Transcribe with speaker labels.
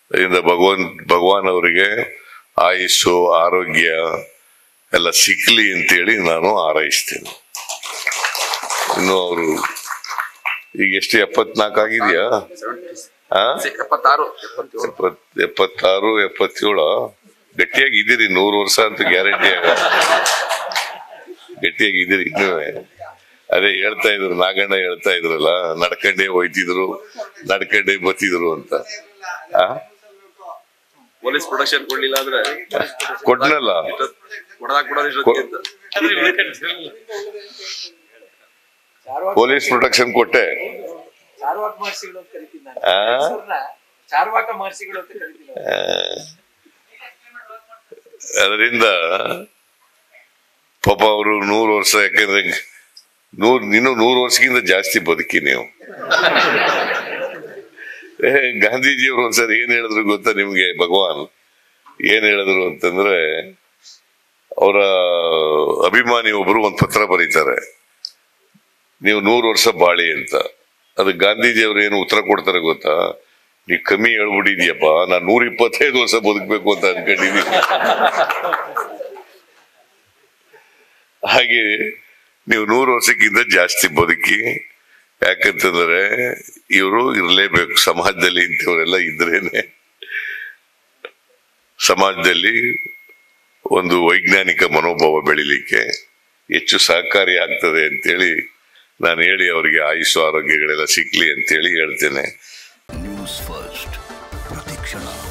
Speaker 1: ಅದರಿಂದ ಭಗವಾನ್ ಭಗವಾನ್ ಅವರಿಗೆ ಆಯುಸ್ಸು ಆರೋಗ್ಯ ಎಲ್ಲ ಸಿಕ್ಲಿ ಅಂತೇಳಿ ನಾನು ಹಾರೈಸ್ತೇನೆ ಇನ್ನು ಅವರು ಈಗ ಎಷ್ಟು ಎಪ್ಪತ್ನಾಲ್ಕು ಆಗಿದೆಯಾ ಆ
Speaker 2: ಎಪ್ಪತ್ತಾರು ಎಪ್ಪತ್ತೇಳು
Speaker 1: ಎಪ್ಪತ್ ಎಪ್ಪತ್ತಾರು ಎಪ್ಪತ್ತೇಳು ಗಟ್ಟಿಯಾಗಿ ಇದ್ದೀರಿ ನೂರು ವರ್ಷ ಅಂತ ಗ್ಯಾರಂಟಿ ಆಗ ಗಟ್ಟಿಯಾಗಿ ಇದ್ದೀರಿ ಇನ್ನೂ ಅದೇ ಹೇಳ್ತಾ ಇದ್ರು ನಾಗಣ್ಣ ಹೇಳ್ತಾ ಇದ್ರಲ್ಲ ನಡ್ಕಂಡೇ ಹೋಯ್ತಿದ್ರು ನಡ್ಕಂಡೇ ಬತ್ತಿದ್ರು ಅಂತ ಆ?
Speaker 2: ಪೊಲೀಸ್ ಪ್ರೊಟೆಕ್ಷನ್ ಕೊಡ್ಲಿಲ್ಲ ಅಂದ್ರೆ
Speaker 1: ಕೊಟ್ನಲ್ಲ
Speaker 2: ಹೊಡೆದಾಕ್ ಬಿಡೋರು ಇಷ್ಟೊತ್ತಿಗೆ ಅಂತ.
Speaker 1: ಪೊಲೀಸ್ ಪ್ರೊಟೆಕ್ಷನ್ ಕೊಟ್ಟೆ
Speaker 3: ಚಾರ್ವಾಕ ಮಹರ್ಷಿಗಳು ಅಂತ ಕರಿತೀನಿ ನಾನು
Speaker 1: ಆ?
Speaker 3: ಹೆಸರನ್ನ ಚಾರ್ವಾಕ ಮಹರ್ಷಿಗಳು ಅಂತ ಕರಿತೀನಿ
Speaker 1: ಅದರಿಂದ ಪಾಪ ಅವರು ನೂರು ವರ್ಷ ಯಾಕಂದ್ರೆ ನೂರ್ ಇನ್ನು ನೂರು ವರ್ಷಕ್ಕಿಂತ ಜಾಸ್ತಿ ಬದುಕಿ ನೀವು ಏ, ಗಾಂಧೀಜಿಯವರು ಒಂದ್ಸರಿ ಏನ್ ಹೇಳಿದ್ರು ಗೊತ್ತಾ ನಿಮ್ಗೆ ಭಗವಾನ್ ಏನ್ ಹೇಳಿದ್ರು ಅಂತಂದ್ರೆ ಅವರ ಅಭಿಮಾನಿ ಒಬ್ರು ಒಂದ್ ಪತ್ರ ಬರೀತಾರೆ ನೀವು ನೂರು ವರ್ಷ ಬಾಳಿ ಅಂತ ಅದು ಗಾಂಧೀಜಿ ಅವ್ರು ಏನು ಉತ್ತರ ಕೊಡ್ತಾರೆ ಗೊತ್ತಾ ನೀ ಕಮ್ಮಿ ಹೇಳ್ಬಿಟ್ಟಿದ್ಯಪ್ಪ ನಾನ್ ನೂರ ಇಪ್ಪತ್ತೈದು ವರ್ಷ ಬದುಕಬೇಕು ಅಂತ ಅನ್ಕೊಂಡಿದ್ದೀನಿ ಹಾಗೆ ನೀವು ನೂರು ವರ್ಷಕ್ಕಿಂತ ಜಾಸ್ತಿ ಬದುಕಿ ಯಾಕಂತಂದ್ರೆ ಇವರು ಇರಲೇಬೇಕು ಸಮಾಜದಲ್ಲಿ ಇಂಥವರೆಲ್ಲ ಇದ್ರೇನೆ ಸಮಾಜದಲ್ಲಿ ಒಂದು ವೈಜ್ಞಾನಿಕ ಮನೋಭಾವ ಬೆಳಿಲಿಕ್ಕೆ ಹೆಚ್ಚು ಸಹಕಾರಿ ಆಗ್ತದೆ ಅಂತೇಳಿ ನಾನು ಹೇಳಿ ಅವರಿಗೆ ಆಯುಷು ಆರೋಗ್ಯಗಳೆಲ್ಲ ಸಿಕ್ಲಿ ಅಂತೇಳಿ ಹೇಳ್ತೇನೆ
Speaker 4: ನ್ಯೂಸ್ ಫಸ್ಟ್ ಪ್ರತಿಕ್ಷಣ